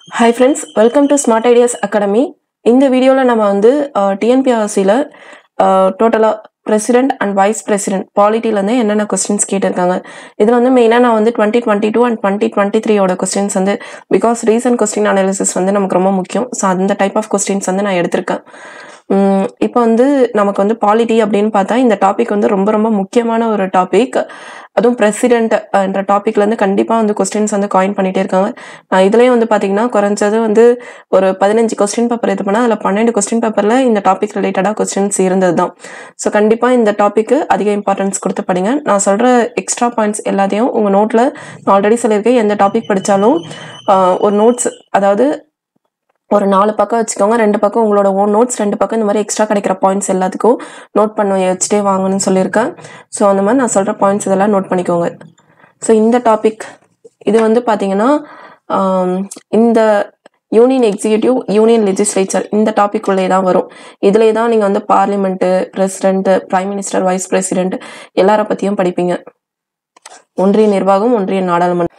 hi friends welcome to smart ideas academy இந்த வீடியோவில் நம்ம வந்து டிஎன்பிஆர்சியில் டோட்டலாக பிரசிடென்ட் அண்ட் வைஸ் பிரசிடென்ட் பாலிட்டிலேருந்து என்னென்ன கொஸ்டின்ஸ் கேட்டிருக்காங்க இதில் வந்து மெயினாக நான் வந்து twenty twenty two and twenty twenty த்ரீயோட கொஸ்டின்ஸ் வந்து பிகாஸ் ரீசன்ட் கொஸ்டின் அனாலிசிஸ் வந்து நமக்கு ரொம்ப முக்கியம் ஸோ அந்த டைப் ஆஃப் கொஸ்டின்ஸ் வந்து நான் எடுத்திருக்கேன் இப்போ வந்து நமக்கு வந்து பாலிட்டி அப்படின்னு பார்த்தா இந்த டாபிக் வந்து ரொம்ப ரொம்ப முக்கியமான ஒரு டாபிக் அதுவும் பிரசிடென்ட் என்ற டாபிக்லேருந்து கண்டிப்பாக வந்து கொஸ்டின்ஸ் வந்து காயின் பண்ணிகிட்டே இருக்காங்க நான் இதுலேயும் வந்து பார்த்தீங்கன்னா குறைஞ்சது வந்து ஒரு பதினஞ்சு கொஸ்டின் பேப்பர் இது பண்ணால் அதில் பன்னெண்டு கொஸ்டின் பேப்பரில் இந்த டாபிக் ரிலேட்டடாக கொஸ்டின்ஸ் இருந்தது தான் ஸோ கண்டிப்பாக இந்த டாப்பிக்கு அதிக இம்பார்ட்டன்ஸ் கொடுத்து படிங்க நான் சொல்கிற எக்ஸ்ட்ரா பாயிண்ட்ஸ் எல்லாத்தையும் உங்கள் நோட்டில் நான் ஆல்ரெடி சொல்லியிருக்கேன் எந்த டாபிக் படித்தாலும் ஒரு நோட்ஸ் அதாவது ஒரு நாலு பக்கம் வச்சுக்கோங்க ரெண்டு பக்கம் உங்களோட ஓன் நோட்ஸ் ரெண்டு பக்கம் இந்த மாதிரி எக்ஸ்ட்ரா கிடைக்கிற பாயிண்ட்ஸ் எல்லாத்துக்கும் நோட் பண்ண வச்சுட்டே வாங்கணும்னு சொல்லியிருக்கேன் ஸோ அந்த மாதிரி நான் சொல்கிற பாயிண்ட்ஸ் இதெல்லாம் நோட் பண்ணிக்கோங்க ஸோ இந்த டாபிக் இது வந்து பார்த்தீங்கன்னா இந்த யூனியன் எக்ஸிக்யூட்டிவ் யூனியன் லெஜிஸ்லேச்சர் இந்த டாபிக் உள்ளே தான் வரும் இதிலே தான் நீங்கள் வந்து parliament president prime minister vice president எல்லார பற்றியும் படிப்பீங்க ஒன்றிய நிர்வாகம் ஒன்றிய நாடாளுமன்றம்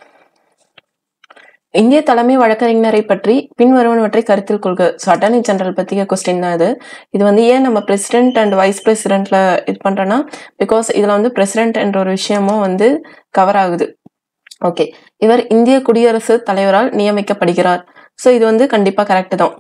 இந்திய தலைமை வழக்கறிஞரை பற்றி பின்வருவனவற்றை கருத்தில் கொள்க ஸோ அட்டர்னி ஜெனரல் பற்றிய கொஸ்டின் தான் இது இது வந்து ஏன் நம்ம பிரசிடென்ட் அண்ட் வைஸ் பிரசிடென்ட்ல இது பண்ணுறோன்னா பிகாஸ் இதில் வந்து பிரசிடென்ட் என்ற ஒரு விஷயமும் வந்து கவர் ஆகுது ஓகே இவர் இந்திய குடியரசு தலைவரால் நியமிக்கப்படுகிறார் ஸோ இது வந்து கண்டிப்பாக கரெக்டு தான்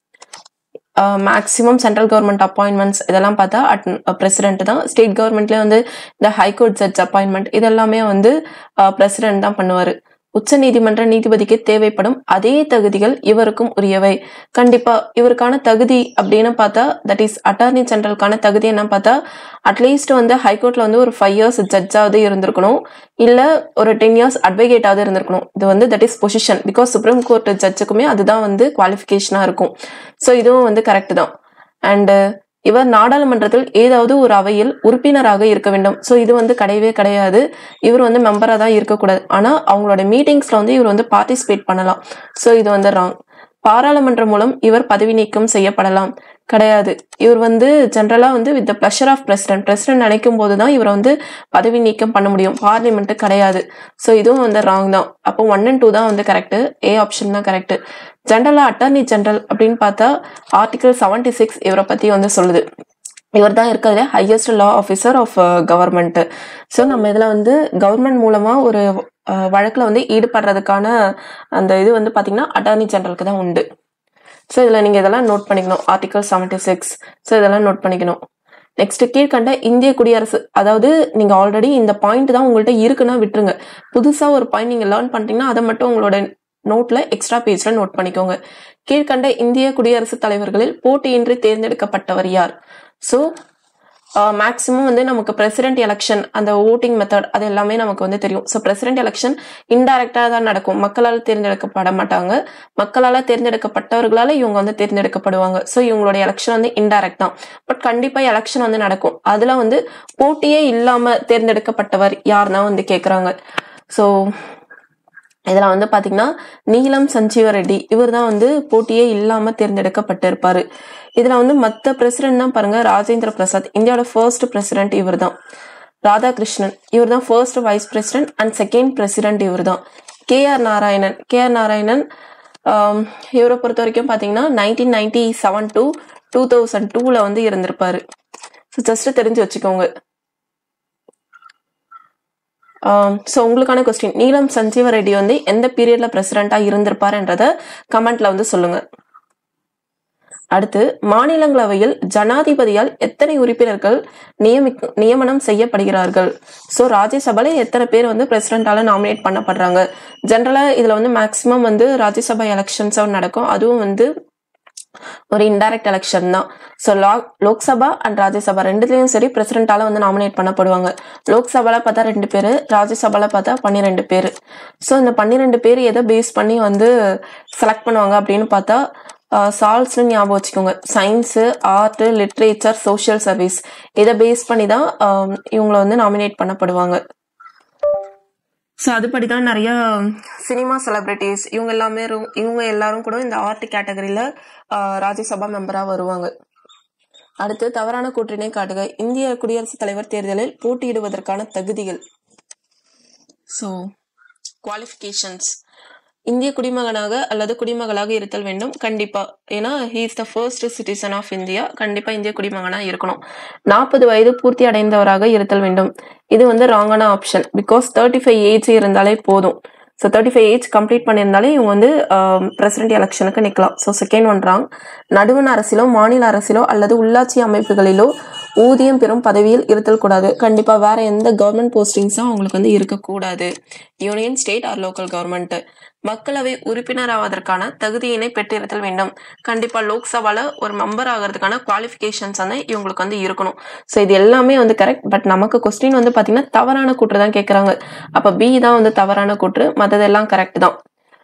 மேக்ஸிமம் சென்ட்ரல் கவர்மெண்ட் அப்பாயின்மெண்ட்ஸ் இதெல்லாம் பார்த்தா அட் பிரசிடென்ட் தான் ஸ்டேட் கவர்மெண்ட்லேயே வந்து இந்த ஹைகோர்ட் ஜட்ஜ் அப்பாயின்மெண்ட் இதெல்லாமே வந்து பிரசிடென்ட் தான் பண்ணுவார் உச்ச நீதிமன்ற நீதிபதிக்கு தேவைப்படும் அதே தகுதிகள் இவருக்கும் உரியவை கண்டிப்பா இவருக்கான தகுதி அப்படின்னு பார்த்தா தட் இஸ் அட்டார்னி ஜெனரலுக்கான தகுதி என்ன பார்த்தா அட்லீஸ்ட் வந்து ஹைகோர்ட்ல வந்து ஒரு ஃபைவ் இயர்ஸ் ஜட்ஜாவது இருந்திருக்கணும் இல்ல ஒரு டென் இயர்ஸ் அட்வொகேட்டாவது இருந்திருக்கணும் இது வந்து that is position because supreme court ஜட்ஜுக்குமே அதுதான் வந்து குவாலிஃபிகேஷனா இருக்கும் ஸோ இதுவும் வந்து கரெக்ட் தான் அண்டு இவர் நாடாளுமன்றத்தில் ஏதாவது ஒரு அவையில் உறுப்பினராக இருக்க வேண்டும் ஸோ இது வந்து கிடையவே கிடையாது இவர் வந்து மெம்பராக தான் இருக்கக்கூடாது ஆனால் அவங்களோட மீட்டிங்ஸில் வந்து இவர் வந்து பார்ட்டிசிபேட் பண்ணலாம் ஸோ இது வந்து ராங் பாராளுமன்றம் மூலம் இவர் பதவி நீக்கம் செய்யப்படலாம் கிடையாது இவர் வந்து ஜென்ரலாக வந்து with the pleasure of president president நினைக்கும் போது தான் இவரை வந்து பதவி நீக்கம் பண்ண முடியும் பார்லிமெண்ட்டு கிடையாது ஸோ இதுவும் வந்து ராங் தான் அப்போ ஒன் அண்ட் டூ தான் வந்து கரெக்டு ஏ ஆப்ஷன் தான் கரெக்டு ஜென்ரலாக அட்டர்னி ஜென்ரல் அப்படின்னு பார்த்தா ஆர்டிகல் செவன்டி சிக்ஸ் இவரை பற்றி வந்து சொல்லுது இவர் தான் இருக்கிறதுல highest law officer of government so நம்ம இதில் வந்து கவர்மெண்ட் மூலமாக ஒரு வழக்கில் வந்து ஈடுபடுறதுக்கான அந்த இது வந்து பார்த்தீங்கன்னா அட்டார்னி ஜெனரலுக்கு தான் உண்டு ஸோ இதில் நீங்கள் இதெல்லாம் நோட் பண்ணிக்கணும் ஆர்டிகல் செவன்டி சிக்ஸ் ஸோ இதெல்லாம் நோட் பண்ணிக்கணும் நெக்ஸ்ட் கீழ்கண்ட இந்திய குடியரசு அதாவது நீங்கள் ஆல்ரெடி இந்த பாயிண்ட் தான் உங்கள்கிட்ட இருக்குன்னா விட்டுருங்க புதுசாக ஒரு பாயிண்ட் நீங்கள் லேர்ன் பண்ணிட்டீங்கன்னா அதை மட்டும் உங்களோட நோட்ல எக்ஸ்ட்ரா பேஜ்ல நோட் பண்ணிக்கோங்க கீழ்கண்ட இந்திய குடியரசுத் தலைவர்களில் போட்டியின்றி தேர்ந்தெடுக்கப்பட்டவர் யார் ஸோ மேக்சிமம் வந்து நமக்கு பிரசிடென்ட் எலெக்ஷன் அந்த ஓட்டிங் மெத்தட் அது எல்லாமே நமக்கு வந்து தெரியும் ஸோ பிரசிடென்ட் எலெக்ஷன் இன்டைரக்டாக தான் நடக்கும் மக்களால் தேர்ந்தெடுக்கப்பட மாட்டாங்க மக்களால் தேர்ந்தெடுக்கப்பட்டவர்களால இவங்க வந்து தேர்ந்தெடுக்கப்படுவாங்க ஸோ இவங்களோட எலெக்ஷன் வந்து இன்டைரக்ட் தான் பட் கண்டிப்பாக எலெக்ஷன் வந்து நடக்கும் அதில் வந்து போட்டியே இல்லாமல் தேர்ந்தெடுக்கப்பட்டவர் யாருன்னா வந்து கேட்குறாங்க ஸோ இதில் வந்து பார்த்தீங்கன்னா நீலம் சஞ்சீவ ரெட்டி இவர் தான் வந்து போட்டியே இல்லாமல் தேர்ந்தெடுக்கப்பட்டிருப்பாரு இதில் வந்து மற்ற பிரசிடென்ட் தான் பாருங்க ராஜேந்திர பிரசாத் இந்தியாவோட ஃபர்ஸ்ட் பிரசிடென்ட் இவர் தான் ராதாகிருஷ்ணன் இவர் தான் first vice president and second president இவர் தான் K R Narayanan K R Narayanan இவரை பொறுத்த வரைக்கும் பார்த்தீங்கன்னா nineteen ninety seven to two thousand டூவில் வந்து இருந்திருப்பாரு ஸோ ஜஸ்ட் தெரிஞ்சு வச்சுக்கோங்க ஸோ உங்களுக்கான கொஸ்டின் நீலம் சஞ்சீவ ரெட்டி வந்து எந்த பீரியட்ல பிரசிடண்டா இருந்திருப்பாருன்றத கமெண்ட்ல வந்து சொல்லுங்க அடுத்து மாநிலங்களவையில் ஜனாதிபதியால் எத்தனை உறுப்பினர்கள் நியமி நியமனம் செய்யப்படுகிறார்கள் ஸோ ராஜ்யசபால எத்தனை பேர் வந்து பிரசிடண்டால நாமினேட் பண்ணப்படுறாங்க ஜென்ரலா இதுல வந்து மேக்சிமம் வந்து ராஜ்யசபா எலெக்ஷன்ஸ் நடக்கும் அதுவும் வந்து ஒரு இன்டைரக்ட் எலெக்ஷன் தான் ஸோ லா லோக்சபா அண்ட் ராஜ்யசபா ரெண்டுலேயும் சரி பிரசிடென்ட்டால வந்து நாமினேட் பண்ணப்படுவாங்க லோக்சபால பார்த்தா ரெண்டு பேர் ராஜ்யசபால பார்த்தா பன்னிரெண்டு பேர் ஸோ இந்த பன்னிரெண்டு பேர் எதை பேஸ் பண்ணி வந்து செலக்ட் பண்ணுவாங்க அப்படின்னு பார்த்தா சால்ஸ்னு ஞாபகம் வச்சுக்கோங்க science art literature social service இதை பேஸ் பண்ணி தான் இவங்களை வந்து நாமினேட் பண்ணப்படுவாங்க ஸோ அதுபடி தான் நிறைய சினிமா செலிபிரிட்டிஸ் இவங்க எல்லாமே இவங்க எல்லாரும் கூட இந்த ஆர்ட் கேட்டகரியில் ராஜ்யசபா மெம்பராக வருவாங்க அடுத்து தவறான கூற்றினை காட்டுக இந்திய குடியரசுத் தலைவர் தேர்தலில் போட்டியிடுவதற்கான தகுதிகள் ஸோ குவாலிஃபிகேஷன்ஸ் இந்திய குடிமகனாக அல்லது குடிமகளாக இருத்தல் வேண்டும் கண்டிப்பா ஏன்னா he is the first citizen of India கண்டிப்பா இந்திய குடிமகனா இருக்கணும் நாற்பது வயது பூர்த்தி அடைந்தவராக இருத்தல் வேண்டும் இது வந்து ராங்கான option because thirty five age இருந்தாலே போதும் so thirty five age complete பண்ணியிருந்தாலே இவங்க வந்து பிரசிடென்ட் எலெக்ஷனுக்கு நிற்கலாம் ஸோ செகண்ட் ஒன் ராங் நடுவண் அரசிலோ மாநில அரசிலோ அல்லது உள்ளாட்சி அமைப்புகளிலோ ஊதியம் பெறும் பதவியில் இருத்தல் கூடாது கண்டிப்பாக வேற எந்த கவர்மெண்ட் போஸ்டிங்ஸும் அவங்களுக்கு வந்து இருக்கக்கூடாது union state or local government மக்களவை உறுப்பினர் ஆவதற்கான தகுதியினை பெற்றிருத்தல் வேண்டும் கண்டிப்பா லோக்சபால ஒரு மெம்பர் ஆகிறதுக்கான குவாலிஃபிகேஷன்ஸ் வந்து இவங்களுக்கு வந்து இருக்கணும் ஸோ இது எல்லாமே வந்து கரெக்ட் பட் நமக்கு கொஸ்டின் வந்து பாத்தீங்கன்னா தவறான கூற்று தான் கேட்கறாங்க அப்ப பி தான் வந்து தவறான கூற்று மற்றதெல்லாம் கரெக்ட் தான்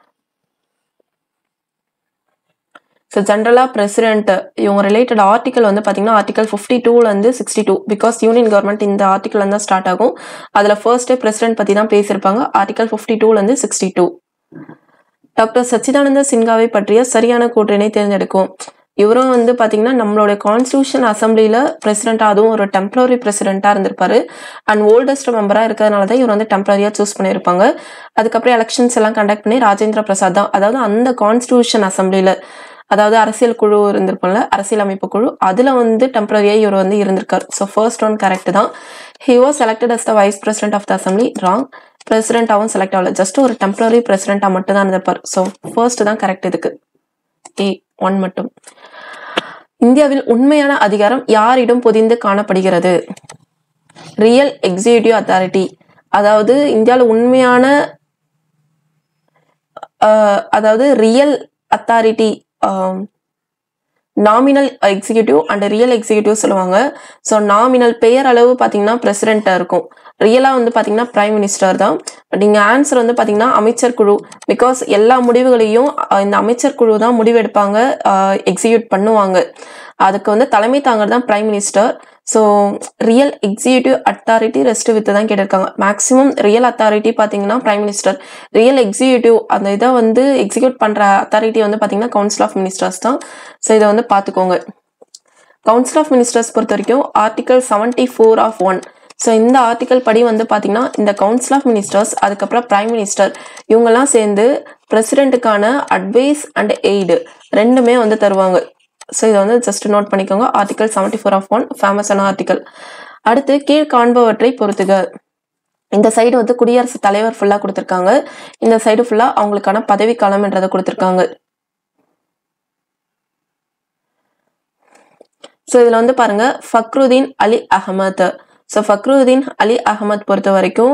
ஸோ ஜென்ரலாக பிரசிடென்ட் இவங்க ரிலேட்டட் ஆர்டிக்கல் வந்து பார்த்தீங்கன்னா ஆர்டிகல் ஃபிஃப்டி டூலேருந்து sixty two because union government இந்த ஆர்டிக்கல் தான் ஸ்டார்ட் ஆகும் அதில் ஃபர்ஸ்டே பிரசிடென்ட் பற்றி தான் பேசியிருப்பாங்க ஆர்டிகல் ஃபிஃப்டி டூலேருந்து சிக்ஸ்டி டூ டாக்டர் சச்சிதானந்த சின்ஹாவை பற்றிய சரியான கூற்றினை தேர்ந்தெடுக்கும் இவரும் வந்து பாத்தீங்கன்னா நம்மளோட கான்ஸ்டியூஷன் அசம்பிளில பிரசிடென்ட் அதுவும் ஒரு டெம்பரரி பிரசிடென்ட்டா இருந்திருப்பாரு அண்ட் ஓல்டஸ்ட் மெம்பரா இருக்கிறதுனால தான் இவர் வந்து டெம்பரரியா சூஸ் பண்ணியிருப்பாங்க அதுக்கப்புறம் எலெக்ஷன்ஸ் எல்லாம் கண்டக்ட் பண்ணி ராஜேந்திர பிரசாத் தான் அதாவது அந்த கான்ஸ்டியூஷன் அசம்பிளில அதாவது அரசியல் குழு இருந்திருக்கும்ல அரசியல் அமைப்பு குழு அதுல வந்து டெம்பரரியா இவர் வந்து இருந்திருக்காரு ஸோ ஃபர்ஸ்ட் ஒன் கரெக்ட் தான் he was selected as the vice president of the assembly wrong பிரசிடென்ட்டாகவும் செலக்ட் ஆகல ஜஸ்ட் ஒரு டெம்பரரி பிரசிடென்ட்டாக மட்டும் தான் இருந்திருப்பார் ஸோ ஃபர்ஸ்ட் தான் கரெக்ட் இதுக்கு ஏ ஒன் மட்டும் இந்தியாவில் உண்மையான அதிகாரம் யாரிடம் பொதிந்து காணப்படுகிறது ரியல் எக்ஸிக்யூட்டிவ் அத்தாரிட்டி அதாவது இந்தியாவில் உண்மையான ஆஹ், அதாவது real authority nominal executive and real executive சொல்லுவாங்க ஸோ நாமினல் பெயர் அளவு பார்த்தீங்கன்னா பிரசிடென்ட்டாக இருக்கும் ரியலாக வந்து பார்த்தீங்கன்னா பிரைம் மினிஸ்டர் தான் பட் இங்கே ஆன்சர் வந்து பார்த்தீங்கன்னா அமைச்சர் குழு பிகாஸ் எல்லா முடிவுகளையும் அஹ், இந்த அமைச்சர் குழு தான் முடிவெடுப்பாங்க எக்ஸிக்யூட் பண்ணுவாங்க அதுக்கு வந்து தலைமை தாங்கிறது தான் prime minister so real executive authority rest வித்து தான் கேட்டிருக்காங்க மேக்ஸிமம் ரியல் அத்தாரிட்டி பார்த்தீங்கன்னா பிரைம் மினிஸ்டர் ரியல் எக்ஸிக்யூட்டிவ் அந்த இதை வந்து எக்ஸிக்யூட் பண்ணுற அத்தாரிட்டி வந்து பார்த்தீங்கன்னா கவுன்சில் ஆஃப் மினிஸ்டர்ஸ் தான் ஸோ இதை வந்து பார்த்துக்கோங்க கவுன்சில் ஆஃப் மினிஸ்டர்ஸ் பொறுத்த வரைக்கும் article seventy four of one so இந்த ஆர்டிகல் படி வந்து பார்த்தீங்கன்னா இந்த கவுன்சில் ஆஃப் மினிஸ்டர்ஸ் அதுக்கப்புறம் பிரைம் மினிஸ்டர் இவங்கெல்லாம் சேர்ந்து பிரசிடென்ட்டுக்கான அட்வைஸ் அண்ட் எய்டு ரெண்டுமே வந்து தருவாங்க ஸோ இதை வந்து ஜஸ்ட் நோட் பண்ணிக்கோங்க article seventy four of one ஃபேமஸான ஆர்டிகல் அடுத்து கீழ் காண்பவற்றை பொறுத்துக இந்த சைடு வந்து குடியரசுத் தலைவர் ஃபுல்லாக கொடுத்துருக்காங்க இந்த சைடு ஃபுல்லாக அவங்களுக்கான பதவி காலம்ன்றதை கொடுத்துருக்காங்க ஸோ இதில் வந்து பாருங்க ஃபக்ருதீன் அலி அகமத் ஸோ ஃபக்ருதீன் அலி அகமத் பொறுத்த வரைக்கும்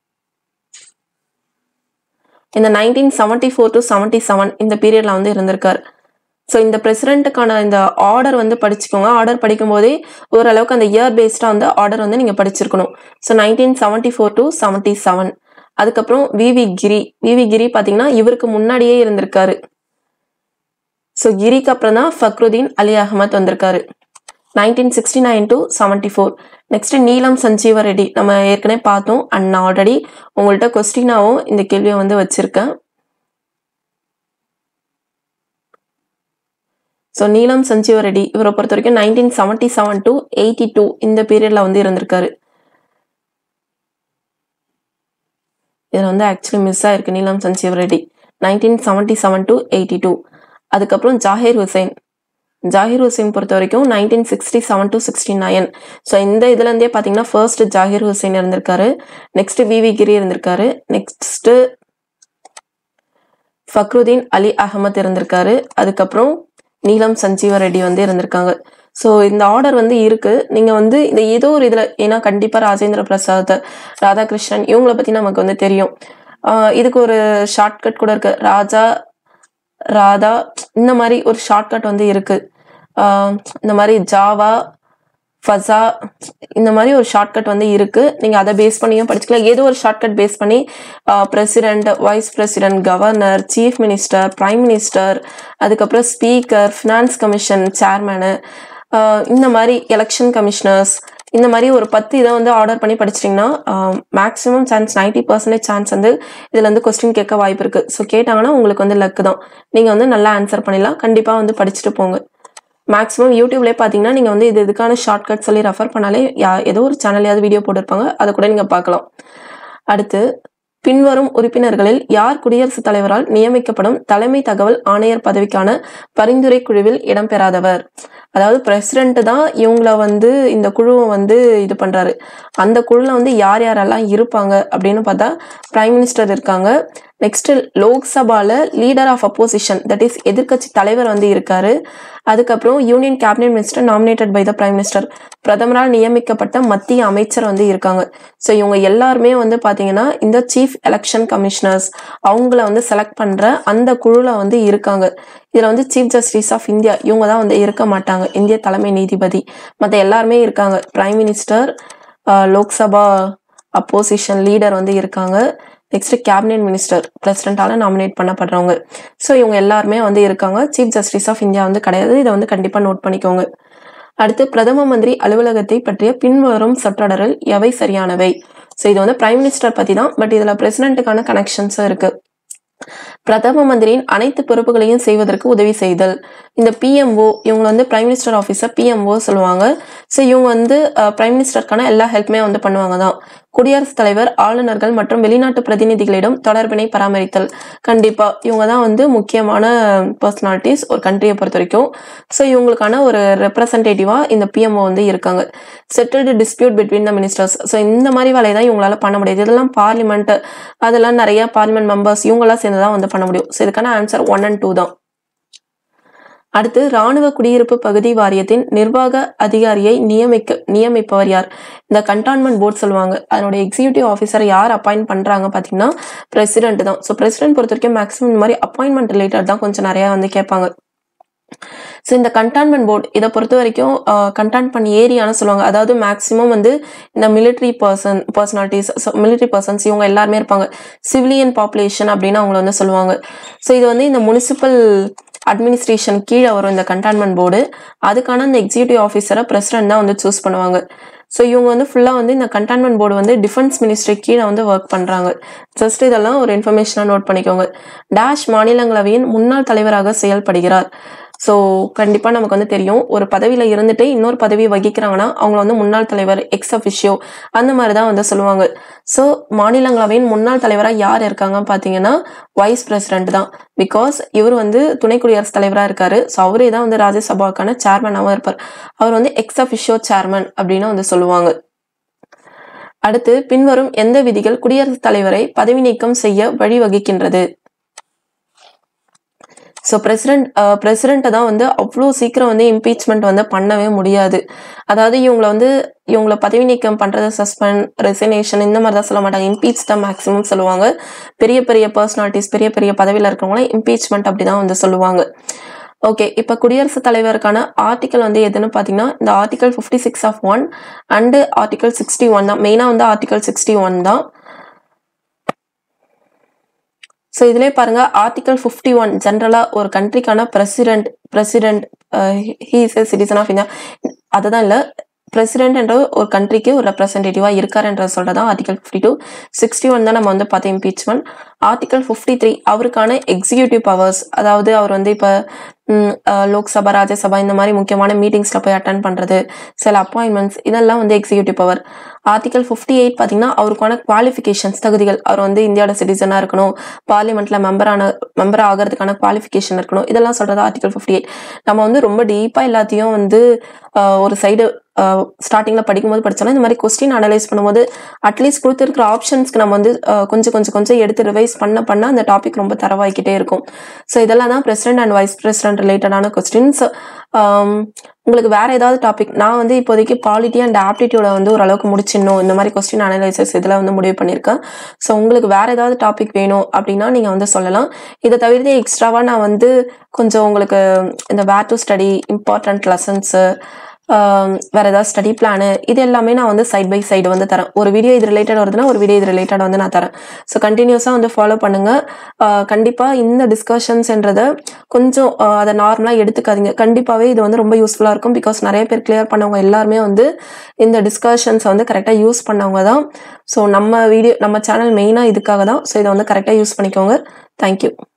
இந்த nineteen seventy four to seventy seven இந்த பீரியட்ல வந்து இருந்திருக்கார் ஸோ இந்த பிரசிடென்ட்டுக்கான இந்த ஆர்டர் வந்து படிச்சுக்கோங்க ஆர்டர் படிக்கும் போதே ஓரளவுக்கு அந்த இயர் பேஸ்டாக வந்து ஆர்டர் வந்து நீங்கள் படிச்சிருக்கணும் so nineteen seventy four to seventy seven அதுக்கப்புறம் விவி கிரி விவி கிரி பார்த்தீங்கன்னா இவருக்கு முன்னாடியே இருந்திருக்காரு ஸோ கிரிக்கு அப்புறம் தான் ஃபக்ருதீன் அலி அகமத் வந்திருக்காரு nineteen sixty nine to seventy four next Neelam Sanjeeva Reddy நம்ம ஏற்கனவே பார்த்தோம் அண்ட் நான் ஆல்ரெடி உங்கள்கிட்ட கொஸ்டினாவும் இந்த கேள்வியை வந்து வச்சிருக்கேன் ஸோ நீலம் சஞ்சீவ ரெட்டி இவரை பொறுத்த வரைக்கும் nineteen seventy seven to eighty two இந்த பீரியட்ல வந்து இருந்திருக்காரு இதில் வந்து ஆக்சுவலி மிஸ் ஆயிருக்கு Neelam Sanjeeva Reddy nineteen seventy seven to eighty two அதுக்கப்புறம் ஜாகிர் ஹுசைன் ஜாகிர் ஹுசைன் பொறுத்த வரைக்கும் nineteen sixty seven to sixty nine so இந்த இதுலேருந்தே பார்த்தீங்கன்னா ஃபர்ஸ்ட் ஜாகிர் ஹுசைன் இருந்திருக்காரு நெக்ஸ்ட் விவி கிரி இருந்திருக்காரு நெக்ஸ்ட் ஃபக்ருதீன் அலி அகமத் இருந்திருக்காரு அதுக்கப்புறம் நீலம் சஞ்சீவ ரெட்டி வந்து இருந்திருக்காங்க ஸோ இந்த ஆர்டர் வந்து இருக்கு நீங்க வந்து இந்த ஏதோ ஒரு இதுல ஏன்னா கண்டிப்பா ராஜேந்திர பிரசாத் ராதாகிருஷ்ணன் இவங்கள பத்தி நமக்கு வந்து தெரியும் ஆஹ் இதுக்கு ஒரு ஷார்ட்கட் கூட இருக்கு ராஜா ராதா இந்த மாதிரி ஒரு ஷார்ட்கட் வந்து இருக்கு ஆஹ் இந்த மாதிரி ஜாவா ஃபசா இந்த மாதிரி ஒரு ஷார்ட்கட் வந்து இருக்கு நீங்க அதை பேஸ் பண்ணியும் படிச்சுக்கலாம் ஏதோ ஒரு ஷார்ட்கட் பேஸ் பண்ணி president vice president governor chief minister prime minister அதுக்கப்புறம் ஸ்பீக்கர் ஃபினான்ஸ் கமிஷன் சேர்மனு இந்த மாதிரி எலெக்ஷன் கமிஷனர்ஸ் இந்த மாதிரி ஒரு பத்து இதை வந்து ஆர்டர் பண்ணி படிச்சிட்டிங்கன்னா maximum chance ninety percentage chance வந்து இதில் வந்து கொஸ்டின் கேட்க வாய்ப்பு இருக்குது ஸோ கேட்டாங்கன்னா உங்களுக்கு வந்து லக்கு தான் நீங்கள் வந்து நல்லா ஆன்சர் பண்ணிடலாம் கண்டிப்பாக வந்து படிச்சுட்டு போங்க மேக்ஸிமம் யூடியூப்லேயே பார்த்தீங்கன்னா நீங்கள் வந்து இது இதுக்கான ஷார்ட்கட் சொல்லி ரெஃபர் பண்ணாலே யா ஏதோ ஒரு சேனல்லையாவது வீடியோ போட்டிருப்பாங்க அதை கூட நீங்கள் பார்க்கலாம் அடுத்து பின்வரும் உறுப்பினர்களில் யார் குடியரசுத் தலைவரால் நியமிக்கப்படும் தலைமை தகவல் ஆணையர் பதவிக்கான பரிந்துரை குழுவில் இடம்பெறாதவர் அதாவது பிரசிடென்ட் தான் இவங்கள வந்து இந்த குழுவை வந்து இது பண்றாரு அந்த குழுல வந்து யார் யாரெல்லாம் இருப்பாங்க அப்படின்னு பார்த்தா பிரைம் மினிஸ்டர் இருக்காங்க நெக்ஸ்ட் லோக்சபால leader of opposition that is எதிர்க்கட்சி தலைவர் வந்து இருக்காரு அதுக்கப்புறம் union cabinet minister nominated by the prime minister பிரதமரால் நியமிக்கப்பட்ட மத்திய அமைச்சர் வந்து இருக்காங்க ஸோ இவங்க எல்லாருமே வந்து பாத்தீங்கன்னா இந்த சீஃப் எலெக்ஷன் கமிஷனர்ஸ் அவங்கள வந்து செலக்ட் பண்ற அந்த குழுல வந்து இருக்காங்க இதுல வந்து சீஃப் ஜஸ்டிஸ் ஆஃப் இந்தியா இவங்க தான் வந்து இருக்க மாட்டாங்க இந்திய தலைமை நீதிபதி மற்ற எல்லாருமே இருக்காங்க prime minister Lok Sabha opposition leader வந்து இருக்காங்க நெக்ஸ்ட் கேபினெட் மினிஸ்டர் பிரசிடென்டால நாமினேட் பண்ணப்படுறவங்க ஸோ இவங்க எல்லாருமே வந்து இருக்காங்க சீஃப் ஜஸ்டிஸ் ஆஃப் இந்தியா வந்து கிடையாது இதை வந்து கண்டிப்பா நோட் பண்ணிக்கோங்க அடுத்து பிரதம மந்திரி அலுவலகத்தை பற்றிய பின்வரும் சொற்றொடரில் எவை சரியானவை ஸோ இது வந்து பிரைம் மினிஸ்டர் பத்தி தான் பட் இதுல பிரசிடென்ட்டுக்கான கனெக்ஷன்ஸும் இருக்கு பிரதம மந்திரியின் அனைத்து பொறுப்புகளையும் செய்வதற்கு உதவி செய்தல் இந்த பிஎம்ஓ இவங்க வந்து பிரைம் மினிஸ்டர் ஆஃபீஸர் பிஎம்ஓ சொல்லுவாங்க ஸோ இவங்க வந்து பிரைம் மினிஸ்டருக்கான எல்லா ஹெல்ப்புமே வந்து பண்ணுவாங்க தான் குடியரசுத் தலைவர் ஆளுநர்கள் மற்றும் வெளிநாட்டு பிரதிநிதிகளிடம் தொடர்பினை பராமரித்தல் கண்டிப்பா இவங்க தான் வந்து முக்கியமான பர்சனாலிட்டிஸ் ஒரு கண்ட்ரியை பொறுத்த வரைக்கும் ஸோ இவங்களுக்கான ஒரு ரெப்ரசன்டேட்டிவா இந்த பிஎம்ஓ வந்து இருக்காங்க settled dispute between the ministers so இந்த மாதிரி வேலையை தான் இவங்களால பண்ண முடியாது இதெல்லாம் பார்லிமெண்ட் அதெல்லாம் நிறைய பார்லிமெண்ட் மெம்பர்ஸ் இவங்கெல்லாம் சேர்ந்து தான் வந்து பண்ண முடியும் ஸோ இதுக்கான ஆன்சர் ஒன் அண்ட் டூ தான் அடுத்து ராணுவ குடியிருப்பு பகுதி வாரியத்தின் நிர்வாக அதிகாரியை நியமிக்க நியமிப்பவர் யார் இந்த கண்டான்மெண்ட் போர்ட் சொல்லுவாங்க அதனுடைய எக்ஸிகியூட்டிவ் ஆஃபீஸர் யார் அப்பாயிண்ட் பண்றாங்க பாத்தீங்கன்னா பிரசிடென்ட் தான் ஸோ பிரசிடென்ட் பொறுத்த வரைக்கும் மேக்ஸிமம் இந்த மாதிரி அப்பாயின்மெண்ட் ரிலேட்டட் தான் கொஞ்சம் நிறைய வந்து கேட்பாங்க ஸோ இந்த கண்டான்மெண்ட் போர்டு இதை பொறுத்த வரைக்கும் கண்டான்மெண்ட் ஏரியான்னு சொல்லுவாங்க அதாவது மேக்ஸிமம் வந்து இந்த military person personalities military persons இவங்க எல்லாருமே இருப்பாங்க சிவிலியன் பாப்புலேஷன் அப்படின்னு அவங்கள வந்து சொல்லுவாங்க ஸோ இது வந்து இந்த முனிசிபல் அட்மினிஸ்ட்ரேஷன் கீழே வரும் இந்த கண்டான்மெண்ட் போர்டு அதுக்கான அந்த எக்ஸிக்யூட்டிவ் ஆஃபீஸரை பிரசிடென்ட் தான் வந்து சூஸ் பண்ணுவாங்க ஸோ இவங்க வந்து ஃபுல்லாக வந்து இந்த கண்டான்மெண்ட் போர்டு வந்து டிஃபென்ஸ் மினிஸ்ட்ரி கீழே வந்து ஒர்க் பண்ணுறாங்க ஜஸ்ட் இதெல்லாம் ஒரு இன்ஃபர்மேஷனாக நோட் பண்ணிக்கோங்க டேஷ் மாநிலங்களவையின் முன்னாள் தலைவராக செயல்படுகிறார் ஸோ கண்டிப்பாக நமக்கு வந்து தெரியும் ஒரு பதவியில் இருந்துட்டு இன்னொரு பதவி வகிக்கிறாங்கன்னா அவங்க வந்து முன்னாள் தலைவர் எக்ஸ் அஃபிஷியோ அந்த மாதிரி தான் வந்து சொல்லுவாங்க ஸோ மாநிலங்களவையின் முன்னாள் தலைவராக யார் இருக்காங்க பார்த்தீங்கன்னா வைஸ் பிரசிடென்ட் தான் பிகாஸ் இவர் வந்து துணை குடியரசுத் தலைவராக இருக்காரு ஸோ அவரே தான் வந்து ராஜ்யசபாவுக்கான சேர்மனாகவும் இருப்பார் அவர் வந்து எக்ஸ் அஃபிஷியோ சேர்மன் அப்படின்னு வந்து சொல்லுவாங்க அடுத்து பின்வரும் எந்த விதிகள் குடியரசுத் தலைவரை பதவி நீக்கம் செய்ய வழிவகுக்கின்றது ஸோ பிரசிடென்ட் பிரசிடென்ட்டை தான் வந்து அவ்வளோ சீக்கிரம் வந்து இம்பீச்மெண்ட் வந்து பண்ணவே முடியாது அதாவது இவங்களை வந்து இவங்களை பதவி நீக்கம் பண்றது சஸ்பெண்ட் ரெசினேஷன் இந்த மாதிரி தான் சொல்ல மாட்டாங்க இம்பீச் தான் மேக்ஸிமம் சொல்லுவாங்க பெரிய பெரிய பர்சனாலிட்டிஸ் பெரிய பெரிய பதவியில் இருக்கிறவங்களாம் இம்பீச்மெண்ட் அப்படி தான் வந்து சொல்லுவாங்க ஓகே இப்போ குடியரசுத் தலைவருக்கான ஆர்டிக்கல் வந்து எதுன்னு பார்த்தீங்கன்னா இந்த article fifty six of one and article sixty one தான் மெயினாக வந்து ஆர்டிகல் சிக்ஸ்டி ஒன் தான் ஸோ இதுலேயே பாருங்க ஆர்டிகல் ஃபிஃப்டி ஒன் ஜென்ரலாக ஒரு கண்ட்ரிக்கான president president he is a citizen of India அதுதான் இல்லை பிரசிடென்ட் என்ற ஒரு கண்ட்ரிக்கு ஒரு ரெப்ரசன்டேட்டிவா இருக்காருன்ற சொல்றதான் article fifty two sixty one தான் நம்ம வந்து பார்த்தோம் இம்பீச்மெண்ட் ஆர்டிகல் ஃபிஃப்டி த்ரீ அவருக்கான எக்ஸிக்யூட்டிவ் பவர்ஸ் அதாவது அவர் வந்து இப்போ லோக்சபா ராஜ்யசபா இந்த மாதிரி முக்கியமான மீட்டிங்ஸ்ல போய் அட்டன் பண்றது சில அப்பாயின்மெண்ட்ஸ் இதெல்லாம் வந்து executive power article fifty eight பார்த்தீங்கன்னா அவருக்கான குவாலிஃபிகேஷன்ஸ் தகுதிகள் அவர் வந்து இந்தியாவோட சிட்டிசனாக இருக்கணும் பார்லிமெண்ட்ல மெம்பரான மெம்பர் ஆகிறதுக்கான குவாலிஃபிகேஷன் இருக்கணும் இதெல்லாம் சொல்றது ஆர்டிகல் ஃபிஃப்டி எயிட் நம்ம வந்து ரொம்ப டீப்பாக எல்லாத்தையும் வந்து ஒரு சைடு ஸ்டார்டிங்ல படிக்கும்போது படிச்சோம்னா இந்த மாதிரி கொஸ்டின் அனலைஸ் பண்ணும்போது அட்லீஸ்ட் கொடுத்துருக்கிற ஆப்ஷன்ஸ்க்கு நம்ம வந்து கொஞ்சம் கொஞ்சம் கொஞ்சம் எடுத்து ரிவைஸ் பண்ண பண்ண அந்த டாபிக் ரொம்ப தரவாய்க்கிட்டே இருக்கும் ஸோ இதெல்லாம் தான் பிரசிடென்ட் அண்ட் வைஸ் பிரசிடென்ட் ரிலேட்டடான கொஸ்டின்ஸ் உங்களுக்கு வேற ஏதாவது டாபிக் நான் வந்து இப்போதைக்கு பாலிட்டி அண்ட் ஆப்டிடியூட வந்து ஓரளவுக்கு முடிச்சிடணும் இந்த மாதிரி கொஸ்டின் அனலைசஸ் இதெல்லாம் வந்து முடிவு பண்ணியிருக்கேன் ஸோ உங்களுக்கு வேற ஏதாவது டாபிக் வேணும் அப்படின்னா நீங்க வந்து சொல்லலாம் இதை தவிர்த்து எக்ஸ்ட்ராவா நான் வந்து கொஞ்சம் உங்களுக்கு இந்த where to study important lessons வேற ஏதாவது ஸ்டடி பிளானு இது எல்லாமே நான் வந்து சைட் பை சைடு வந்து தரேன் ஒரு வீடியோ இது ரிலேட்டட் வருதுன்னா ஒரு வீடியோ இது ரிலேட்டட் வந்து நான் தரேன் ஸோ கண்டினியூஸாக வந்து ஃபாலோ பண்ணுங்க கண்டிப்பாக இந்த டிஸ்கஷன்ஸ்ன்றதை கொஞ்சம் அதை நார்மலாக எடுத்துக்காதீங்க கண்டிப்பாகவே இது வந்து ரொம்ப யூஸ்ஃபுல்லாக இருக்கும் பிகாஸ் நிறைய பேர் கிளியர் பண்ணவங்க எல்லாருமே வந்து இந்த டிஸ்கஷன்ஸை வந்து கரெக்டாக யூஸ் பண்ணவங்க தான் ஸோ நம்ம வீடியோ நம்ம சேனல் மெயினாக இதுக்காக தான் ஸோ இதை வந்து கரெக்டாக யூஸ் பண்ணிக்கோங்க தேங்க்யூ